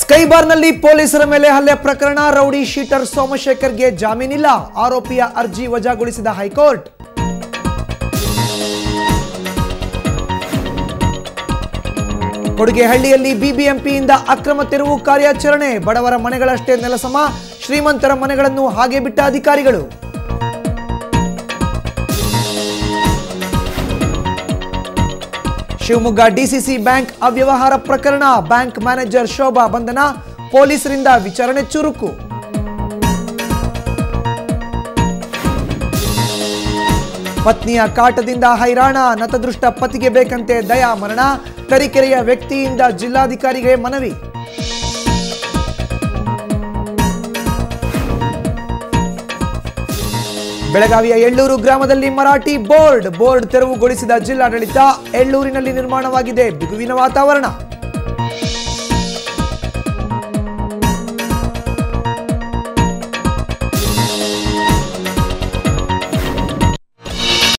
ಸ್ಕೈಬಾರ್ನಲ್ಲಿ ಪೊಲೀಸರ ಮೇಲೆ ಹಲ್ಲೆ ಪ್ರಕರಣ ರೌಡಿ ಶೀಟರ್ ಸೋಮಶೇಖರ್ಗೆ ಜಾಮೀನಿಲ್ಲ ಆರೋಪಿಯ ಅರ್ಜಿ ವಜಾಗೊಳಿಸಿದ ಹೈಕೋರ್ಟ್ ಕೊಡುಗೆಹಳ್ಳಿಯಲ್ಲಿ ಬಿಬಿಎಂಪಿಯಿಂದ ಅಕ್ರಮ ತೆರವು ಕಾರ್ಯಾಚರಣೆ ಬಡವರ ಮನೆಗಳಷ್ಟೇ ನೆಲಸಮ ಶ್ರೀಮಂತರ ಮನೆಗಳನ್ನು ಹಾಗೆ ಬಿಟ್ಟ ಅಧಿಕಾರಿಗಳು ಶಿವಮೊಗ್ಗ ಡಿಸಿಸಿ ಬ್ಯಾಂಕ್ ಅವ್ಯವಹಾರ ಪ್ರಕರಣ ಬ್ಯಾಂಕ್ ಮ್ಯಾನೇಜರ್ ಶೋಭಾ ಬಂಧನ ಪೊಲೀಸರಿಂದ ವಿಚಾರಣೆ ಚುರುಕು ಪತ್ನಿಯ ಕಾಟದಿಂದ ಹೈರಾಣ ನತದೃಷ್ಟ ಪತಿಗೆ ಬೇಕಂತೆ ದಯಾ ಮರಣ ತರೀಕೆರೆಯ ವ್ಯಕ್ತಿಯಿಂದ ಜಿಲ್ಲಾಧಿಕಾರಿಗೆ ಮನವಿ ಬೆಳಗಾವಿಯ ಎಳ್ಳೂರು ಗ್ರಾಮದಲ್ಲಿ ಮರಾಠಿ ಬೋರ್ಡ್ ಬೋರ್ಡ್ ತೆರವುಗೊಳಿಸಿದ ಜಿಲ್ಲಾಡಳಿತ ಎಳ್ಳೂರಿನಲ್ಲಿ ನಿರ್ಮಾಣವಾಗಿದೆ ಬಿಗುವಿನ ವಾತಾವರಣ